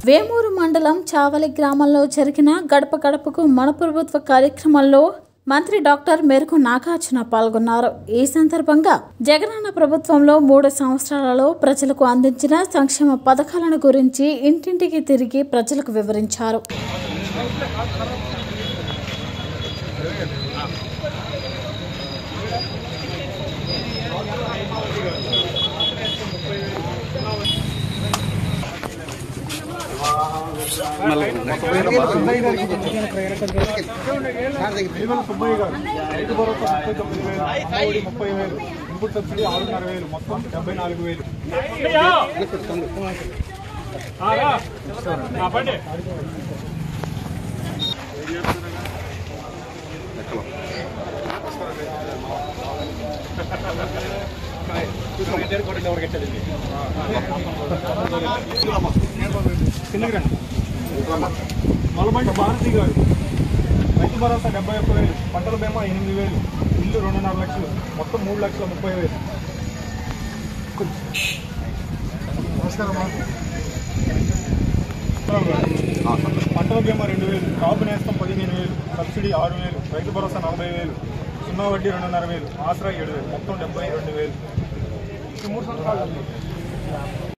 వేమూరు మండలం చావలి గ్రామంలో జరిగిన గడప గడపకు మన ప్రభుత్వ కార్యక్రమంలో మంత్రి డాక్టర్ మెరుగు నాగార్జున పాల్గొన్నారు ఈ సందర్భంగా జగనన్న ప్రభుత్వంలో మూడు సంవత్సరాలలో ప్రజలకు అందించిన సంక్షేమ పథకాలను గురించి ఇంటింటికి తిరిగి ప్రజలకు వివరించారు ఇటీవల సుబ్బయ్య గారు రైతు భరోసా ముప్పై తొమ్మిది వేలు అమ్మఒడి ముప్పై వేలు ఇన్పుట్ సబ్సిడీ ఆరున్నర వేలు మొత్తం డెబ్బై నాలుగు వేలు కిందకి రండి మలబండి భారతి గారు రైతు భరోసా డెబ్బై ఒక్క వేలు పంటల బీమా ఎనిమిది వేలు ఇల్లు రెండున్నర లక్షలు మొత్తం మూడు లక్షల ముప్పై వేలు నమస్కారం పంటల బీమా రెండు వేలు కాపు నేస్తం పదిహేను వేలు సబ్సిడీ ఆరు వేలు రైతు భరోసా నలభై వేలు సున్నా వడ్డీ రెండున్నర వేలు ఆసరా ఏడు వేలు మొత్తం డెబ్బై రెండు వేలు ఈ మూడు సంవత్సరాలు